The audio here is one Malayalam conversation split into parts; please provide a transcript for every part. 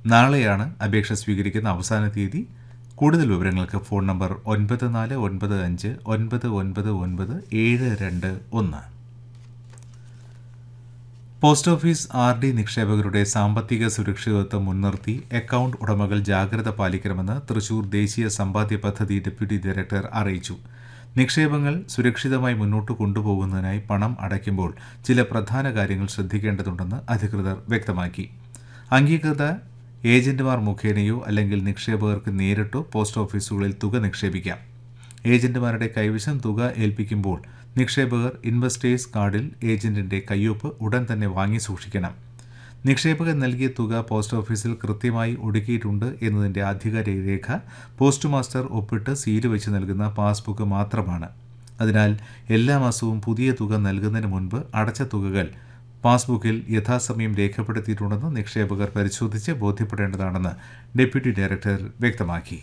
നാളെയാണ് അപേക്ഷ സ്വീകരിക്കുന്ന അവസാന തീയതി കൂടുതൽ വിവരങ്ങൾക്ക് ഫോൺ നമ്പർ ഒൻപത് നാല് ഒൻപത് അഞ്ച് ഒൻപത് ഒൻപത് ഒൻപത് ഏഴ് രണ്ട് ഒന്ന് പോസ്റ്റ് ഓഫീസ് ആർ ഡി നിക്ഷേപകരുടെ സാമ്പത്തിക സുരക്ഷിതത്വം മുൻനിർത്തി അക്കൗണ്ട് ഉടമകൾ ജാഗ്രത പാലിക്കണമെന്ന് തൃശൂർ ദേശീയ സമ്പാദ്യ പദ്ധതി ഡെപ്യൂട്ടി ഡയറക്ടർ അറിയിച്ചു നിക്ഷേപങ്ങൾ സുരക്ഷിതമായി മുന്നോട്ട് കൊണ്ടുപോകുന്നതിനായി പണം അടയ്ക്കുമ്പോൾ ചില പ്രധാന കാര്യങ്ങൾ ശ്രദ്ധിക്കേണ്ടതുണ്ടെന്ന് അധികൃതർ വ്യക്തമാക്കി അംഗീകൃത ഏജന്റുമാർ മുഖേനയോ അല്ലെങ്കിൽ നിക്ഷേപകർക്ക് നേരിട്ടോ പോസ്റ്റ് ഓഫീസുകളിൽ തുക നിക്ഷേപിക്കാം ഏജന്റുമാരുടെ കൈവശം തുക ഏൽപ്പിക്കുമ്പോൾ നിക്ഷേപകർ ഇൻവെസ്റ്റേഴ്സ് കാർഡിൽ ഏജന്റിന്റെ കയ്യൊപ്പ് ഉടൻ തന്നെ വാങ്ങി സൂക്ഷിക്കണം നിക്ഷേപകർ നൽകിയ തുക പോസ്റ്റ് ഓഫീസിൽ കൃത്യമായി ഒടുക്കിയിട്ടുണ്ട് എന്നതിന്റെ ആധികാരിക രേഖ പോസ്റ്റ് മാസ്റ്റർ ഒപ്പിട്ട് സീല് വെച്ച് നൽകുന്ന പാസ്ബുക്ക് മാത്രമാണ് അതിനാൽ എല്ലാ മാസവും പുതിയ തുക നൽകുന്നതിന് മുൻപ് അടച്ച തുകകൾ പാസ്ബുക്കിൽ യഥാസമയം രേഖപ്പെടുത്തിയിട്ടുണ്ടെന്ന് നിക്ഷേപകർ പരിശോധിച്ച് ബോധ്യപ്പെടേണ്ടതാണെന്ന് ഡെപ്യൂട്ടി ഡയറക്ടർ വ്യക്തമാക്കി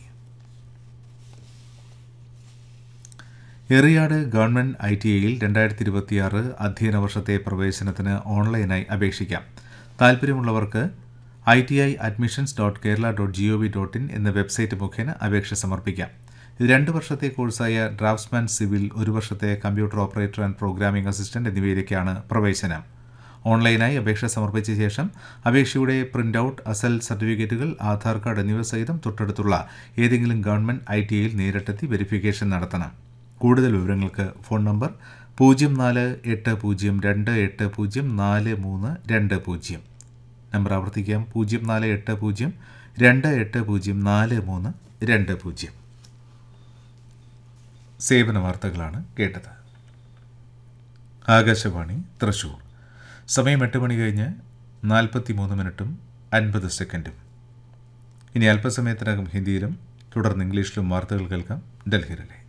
എറിയാട് ഗവൺമെന്റ് ഐ ടി ഐയിൽ രണ്ടായിരത്തി ഇരുപത്തിയാറ് അധ്യയന വർഷത്തെ പ്രവേശനത്തിന് ഓൺലൈനായി അപേക്ഷിക്കാം താൽപ്പര്യമുള്ളവർക്ക് I T I admissions dot Kerala dot G O V dot in എന്ന വെബ്സൈറ്റ് മുഖേന അപേക്ഷ സമർപ്പിക്കാം ഇത് രണ്ട് വർഷത്തെ കോഴ്സായ ഡ്രാഫ്റ്റ്സ്മാൻ സിവിൽ ഒരു വർഷത്തെ computer operator and programming assistant എന്നിവയിലേക്കാണ് പ്രവേശനം ഓൺലൈനായി അപേക്ഷ സമർപ്പിച്ച ശേഷം അപേക്ഷയുടെ പ്രിന്റ് ഔട്ട് അസൽ സർട്ടിഫിക്കറ്റുകൾ ആധാർ കാർഡ് എന്നിവ സഹിതം തൊട്ടടുത്തുള്ള ഏതെങ്കിലും ഗവൺമെന്റ് ഐ ടി ഐയിൽ നേരിട്ടെത്തി വെരിഫിക്കേഷൻ നടത്തണം കൂടുതൽ വിവരങ്ങൾക്ക് ഫോൺ നമ്പർ പൂജ്യം നാല് എട്ട് പൂജ്യം രണ്ട് എട്ട് പൂജ്യം നാല് മൂന്ന് രണ്ട് പൂജ്യം നമ്പർ ആവർത്തിക്കാം പൂജ്യം നാല് എട്ട് പൂജ്യം രണ്ട് എട്ട് പൂജ്യം നാല് മൂന്ന് രണ്ട് പൂജ്യം സേവന വാർത്തകളാണ് കേട്ടത് ആകാശവാണി തൃശൂർ സമയം എട്ട് മണി കഴിഞ്ഞ് നാൽപ്പത്തി മൂന്ന് മിനിറ്റും അൻപത് സെക്കൻഡും ഇനി അല്പസമയത്തിനകം ഹിന്ദിയിലും തുടർന്ന് ഇംഗ്ലീഷിലും വാർത്തകൾ കേൾക്കാം ഡൽഹിയിലെ